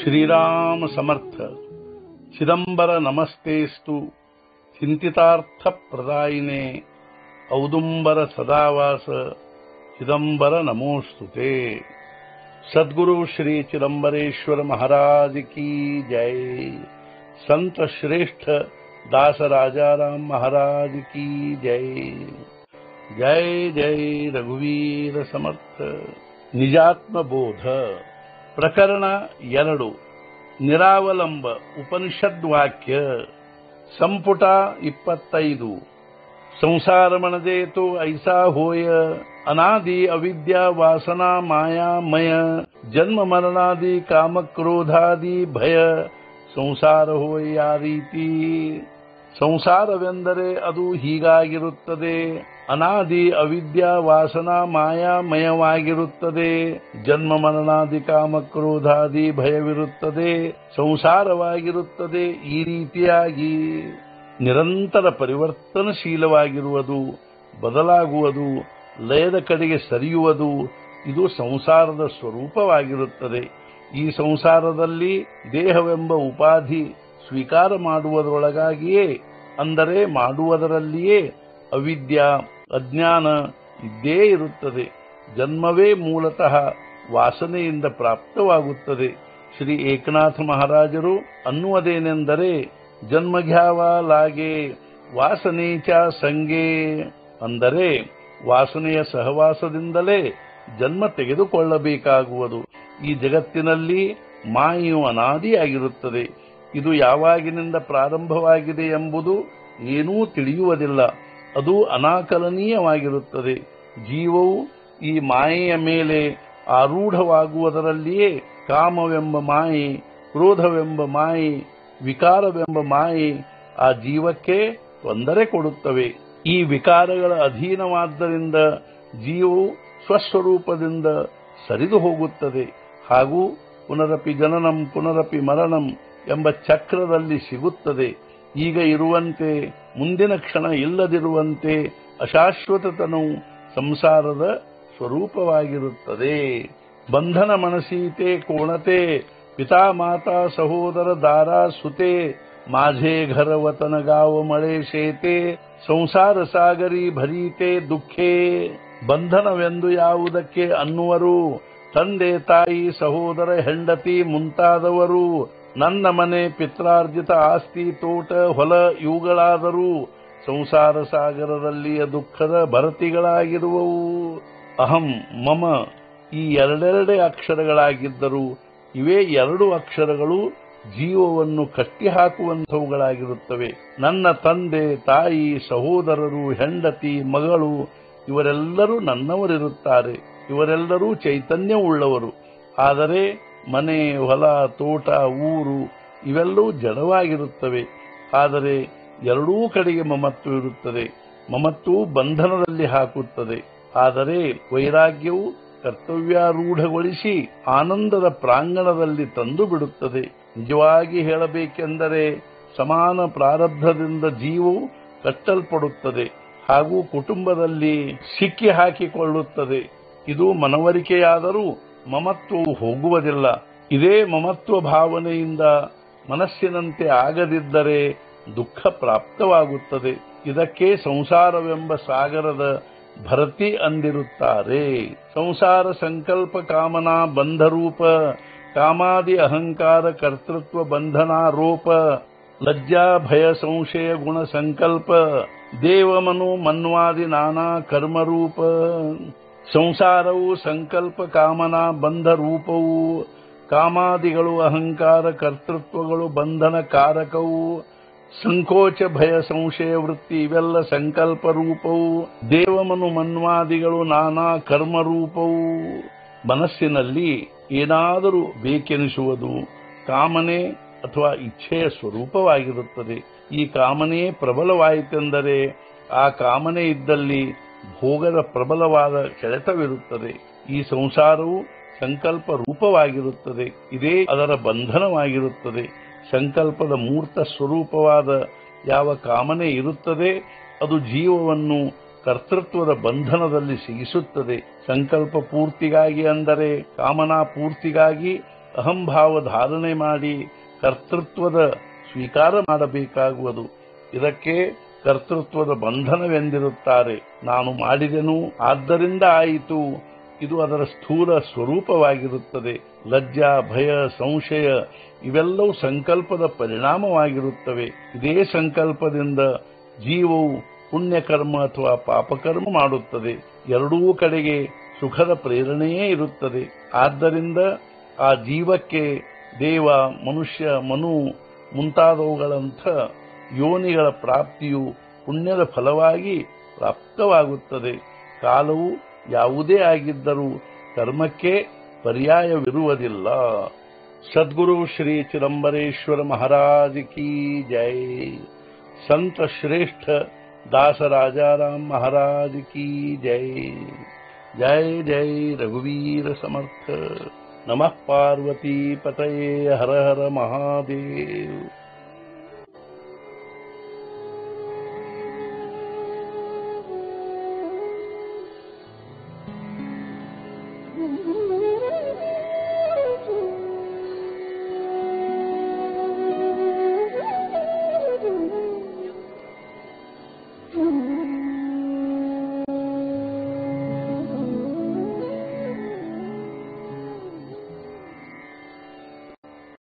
श्रीराम समर्थ चिदंबर नमस्तेस्तु चिंतितार्थ प्रदायिने औदुंबर सदावास चिदंबर नमोस्तुते सद्गुरु श्री चिदंबरेश्वर महाराज की जय संत श्रेष्ठ दास राजाराम महाराज की जय जय जय ರಘುವೀರ ಸಮರ್ಥ ನಿಜಾತ್ಮ ಬೋಧ ಪ್ರಕರಣ ಎರಡು ನಿರಾವಲಂಬ ಉಪನಿಷದ್ ವಾಕ್ಯ ಸಂಪುಟ ಇಪ್ಪತ್ತೈದು ಸಂಸಾರ ಮಣದೇತು ಐಸಾ ಹೋಯ ಅನಾದಿ ಅವಿದ್ಯಾ ವಾಸನಾ ಮಾಯಾಮಯ ಜನ್ಮ ಮರಣಾದಿ ಕಾಮಕ್ರೋಧಾದಿ ಭಯ ಸಂಸಾರ ಹೋಯ ಯಾ ರೀತಿ ಸಂಸಾರವೆಂದರೆ ಅದು ಹೀಗಾಗಿರುತ್ತದೆ ಅನಾದಿ ಅವಿದ್ಯಾ ವಾಸನಾ ಮಾಯಾಮಯವಾಗಿರುತ್ತದೆ ಜನ್ಮ ಮರಣಾದಿ ಕಾಮಕ್ರೋಧಾದಿ ಭಯವಿರುತ್ತದೆ ಸಂಸಾರವಾಗಿರುತ್ತದೆ ಈ ರೀತಿಯಾಗಿ ನಿರಂತರ ಪರಿವರ್ತನಶೀಲವಾಗಿರುವುದು ಬದಲಾಗುವುದು ಲಯದ ಕಡೆಗೆ ಸರಿಯುವುದು ಇದು ಸಂಸಾರದ ಸ್ವರೂಪವಾಗಿರುತ್ತದೆ ಈ ಸಂಸಾರದಲ್ಲಿ ದೇಹವೆಂಬ ಉಪಾಧಿ ಸ್ವೀಕಾರ ಮಾಡುವುದರೊಳಗಾಗಿಯೇ ಅಂದರೆ ಮಾಡುವುದರಲ್ಲಿಯೇ ಅವಿದ್ಯಾ ಅಜ್ಞಾನ ಇದ್ದೇ ಇರುತ್ತದೆ ಜನ್ಮವೇ ಮೂಲತಃ ವಾಸನೆಯಿಂದ ಪ್ರಾಪ್ತವಾಗುತ್ತದೆ ಶ್ರೀ ಏಕನಾಥ ಮಹಾರಾಜರು ಅನ್ನುವುದೇನೆಂದರೆ ಜನ್ಮಘ್ಯಾವ ಲಾಗೆ ವಾಸನೇಚ ಸಂಗೆ ಅಂದರೆ ವಾಸನೆಯ ಸಹವಾಸದಿಂದಲೇ ಜನ್ಮ ತೆಗೆದುಕೊಳ್ಳಬೇಕಾಗುವುದು ಈ ಜಗತ್ತಿನಲ್ಲಿ ಮಾಯು ಅನಾದಿಯಾಗಿರುತ್ತದೆ ಇದು ಯಾವಾಗಿನಿಂದ ಪ್ರಾರಂಭವಾಗಿದೆ ಎಂಬುದು ಏನೂ ತಿಳಿಯುವುದಿಲ್ಲ ಅದು ಅನಾಕಲನೀಯವಾಗಿರುತ್ತದೆ ಜೀವವು ಈ ಮಾಯೆಯ ಮೇಲೆ ಆರೂಢವಾಗುವುದರಲ್ಲಿಯೇ ಕಾಮವೆಂಬ ಮಾಯೆ ಕ್ರೋಧವೆಂಬ ಮಾಯೆ ವಿಕಾರವೆಂಬ ಮಾಯೆ ಆ ಜೀವಕ್ಕೆ ತೊಂದರೆ ಕೊಡುತ್ತವೆ ಈ ವಿಕಾರಗಳ ಅಧೀನವಾದ್ದರಿಂದ ಜೀವವು ಸ್ವಸ್ವರೂಪದಿಂದ ಸರಿದು ಹೋಗುತ್ತದೆ ಹಾಗೂ ಪುನರಪಿ ಜನನಂ ಪುನರಪಿ ಮರಣಂ ಎಂಬ ಚಕ್ರದಲ್ಲಿ ಸಿಗುತ್ತದೆ ಈಗ ಇರುವಂತೆ ಮುಂದಿನ ಕ್ಷಣ ಇಲ್ಲದಿರುವಂತೆ ಅಶಾಶ್ವತತನವು ಸಂಸಾರದ ಸ್ವರೂಪವಾಗಿರುತ್ತದೆ ಬಂಧನ ಮನಸೀತೆ ಕೋಣತೆ ಪಿತಾ ಮಾತಾ ಸಹೋದರ ದಾರಾ ಸುತೆ माझे घर वतन गाव मळे शेते ಸಂಸಾರ ಸಾಗರಿ ಭರೀತೆ ದುಃಖೇ ಬಂಧನವೆಂದು ಯಾವುದಕ್ಕೆ ಅನ್ನುವರು ತಂದೆ ತಾಯಿ ಸಹೋದರ ಹೆಂಡತಿ ಮುಂತಾದವರು ನನ್ನ ಮನೆ ಪಿತ್ರಾರ್ಜಿತ ಆಸ್ತಿ ತೋಟ ಹೊಲ ಇವುಗಳಾದರೂ ಸಂಸಾರ ಸಾಗರದಲ್ಲಿಯ ದುಃಖದ ಭರತಿಗಳಾಗಿರುವವು ಅಹಂ ಮಮ ಈ ಎರಡೆರಡೇ ಅಕ್ಷರಗಳಾಗಿದ್ದರೂ ಇವೇ ಎರಡು ಅಕ್ಷರಗಳು ಜೀವವನ್ನು ಕಟ್ಟಿಹಾಕುವಂಥವುಗಳಾಗಿರುತ್ತವೆ ನನ್ನ ತಂದೆ ತಾಯಿ ಸಹೋದರರು ಹೆಂಡತಿ ಮಗಳು ಇವರೆಲ್ಲರೂ ನನ್ನವರಿರುತ್ತಾರೆ ಇವರೆಲ್ಲರೂ ಚೈತನ್ಯವುಳ್ಳವರು ಆದರೆ ಮನೆ ಹೊಲ ತೋಟ ಊರು ಇವೆಲ್ಲವೂ ಜಡವಾಗಿರುತ್ತವೆ ಆದರೆ ಎರಡೂ ಕಡೆಗೆ ಮಮತ್ವ ಇರುತ್ತದೆ ಮಮತ್ವವು ಬಂಧನದಲ್ಲಿ ಹಾಕುತ್ತದೆ ಆದರೆ ವೈರಾಗ್ಯವು ಕರ್ತವ್ಯಾರೂಢಗೊಳಿಸಿ ಆನಂದದ ಪ್ರಾಂಗಣದಲ್ಲಿ ತಂದು ಬಿಡುತ್ತದೆ ನಿಜವಾಗಿ ಹೇಳಬೇಕೆಂದರೆ ಸಮಾನ ಪ್ರಾರಬ್ಧದಿಂದ ಜೀವವು ಕಟ್ಟಲ್ಪಡುತ್ತದೆ ಹಾಗೂ ಕುಟುಂಬದಲ್ಲಿ ಸಿಕ್ಕಿ ಹಾಕಿಕೊಳ್ಳುತ್ತದೆ ಇದು ಮನವರಿಕೆಯಾದರೂ ಮಮತ್ವವು ಹೋಗುವುದಿಲ್ಲ ಇದೇ ಮಮತ್ವ ಭಾವನೆಯಿಂದ ಮನಸ್ಸಿನಂತೆ ಆಗದಿದ್ದರೆ ದುಃಖ ಪ್ರಾಪ್ತವಾಗುತ್ತದೆ ಇದಕ್ಕೆ ಸಂಸಾರವೆಂಬ ಸಾಗರದ ಭರತಿ ಅಂದಿರುತ್ತಾರೆ ಸಂಸಾರ ಸಂಕಲ್ಪ ಕಾಮನಾ ಬಂಧರೂಪ ಕಾಮಾದಿ ಅಹಂಕಾರ ಕರ್ತೃತ್ವ ಬಂಧನಾರೋಪ ಲಜ್ಜಾ ಭಯ ಸಂಶಯ ಗುಣ ಸಂಕಲ್ಪ ದೇವಮನು ಮನ್ವಾದಿ ನಾನಾ ಕರ್ಮರೂಪ ಸಂಸಾರವು ಸಂಕಲ್ಪ ಕಾಮನಾ ಬಂಧ ರೂಪವು ಕಾಮಾದಿಗಳು ಅಹಂಕಾರ ಕರ್ತೃತ್ವಗಳು ಬಂಧನ ಕಾರಕವು ಸಂಕೋಚ ಭಯ ಸಂಶಯ ವೃತ್ತಿ ಇವೆಲ್ಲ ಸಂಕಲ್ಪ ರೂಪವು ದೇವಮನು ಮನ್ವಾದಿಗಳು ನಾನಾ ಕರ್ಮ ರೂಪವು ಮನಸ್ಸಿನಲ್ಲಿ ಏನಾದರೂ ಬೇಕೆನಿಸುವುದು ಕಾಮನೆ ಅಥವಾ ಇಚ್ಛೆಯ ಸ್ವರೂಪವಾಗಿರುತ್ತದೆ ಈ ಕಾಮನೆಯೇ ಪ್ರಬಲವಾಯಿತೆಂದರೆ ಆ ಕಾಮನೆ ಇದ್ದಲ್ಲಿ ಭೋಗದ ಪ್ರಬಲವಾದ ಕೆಳೆತವಿರುತ್ತದೆ ಈ ಸಂಸಾರವು ಸಂಕಲ್ಪ ರೂಪವಾಗಿರುತ್ತದೆ ಇದೇ ಅದರ ಬಂಧನವಾಗಿರುತ್ತದೆ ಸಂಕಲ್ಪದ ಮೂರ್ತ ಸ್ವರೂಪವಾದ ಯಾವ ಕಾಮನೆ ಇರುತ್ತದೆ ಅದು ಜೀವವನ್ನು ಕರ್ತೃತ್ವದ ಬಂಧನದಲ್ಲಿ ಸಿಗಿಸುತ್ತದೆ ಸಂಕಲ್ಪ ಪೂರ್ತಿಗಾಗಿ ಅಂದರೆ ಕಾಮನಾ ಪೂರ್ತಿಗಾಗಿ ಅಹಂಭಾವ ಧಾರಣೆ ಮಾಡಿ ಕರ್ತೃತ್ವದ ಸ್ವೀಕಾರ ಮಾಡಬೇಕಾಗುವುದು ಇದಕ್ಕೆ ಕರ್ತೃತ್ವದ ಬಂಧನವೆಂದಿರುತ್ತಾರೆ ನಾನು ಮಾಡಿದೆನು ಆದ್ದರಿಂದ ಆಯಿತು ಇದು ಅದರ ಸ್ಥೂಲ ಸ್ವರೂಪವಾಗಿರುತ್ತದೆ ಲಜ್ಜಾ ಭಯ ಸಂಶಯ ಇವೆಲ್ಲವೂ ಸಂಕಲ್ಪದ ಪರಿಣಾಮವಾಗಿರುತ್ತವೆ ಇದೇ ಸಂಕಲ್ಪದಿಂದ ಜೀವವು ಪುಣ್ಯಕರ್ಮ ಅಥವಾ ಪಾಪಕರ್ಮ ಮಾಡುತ್ತದೆ ಎರಡೂ ಕಡೆಗೆ ಸುಖದ ಪ್ರೇರಣೆಯೇ ಇರುತ್ತದೆ ಆದ್ದರಿಂದ ಆ ಜೀವಕ್ಕೆ ದೇವ ಮನುಷ್ಯ ಮನು ಮುಂತಾದವುಗಳಂಥ ಯೋನಿಗಳ ಪ್ರಾಪ್ತಿಯು ಪುಣ್ಯದ ಫಲವಾಗಿ ಪ್ರಾಪ್ತವಾಗುತ್ತದೆ ಕಾಲವು ಯಾವುದೇ ಆಗಿದ್ದರೂ ಕರ್ಮಕ್ಕೆ ಪರ್ಯಾಯವಿರುವುದಿಲ್ಲ ಸದ್ಗುರು ಶ್ರೀ ಚಿದಂಬರೇಶ್ವರ ಮಹಾರಾಜ್ ಕಿ ಜೈ ಸಂತ ಶ್ರೇಷ್ಠ दास राजा राम महाराज की जय जय जय रघुवीर समर्थ नमः पार्वती पतये हर हर महादेव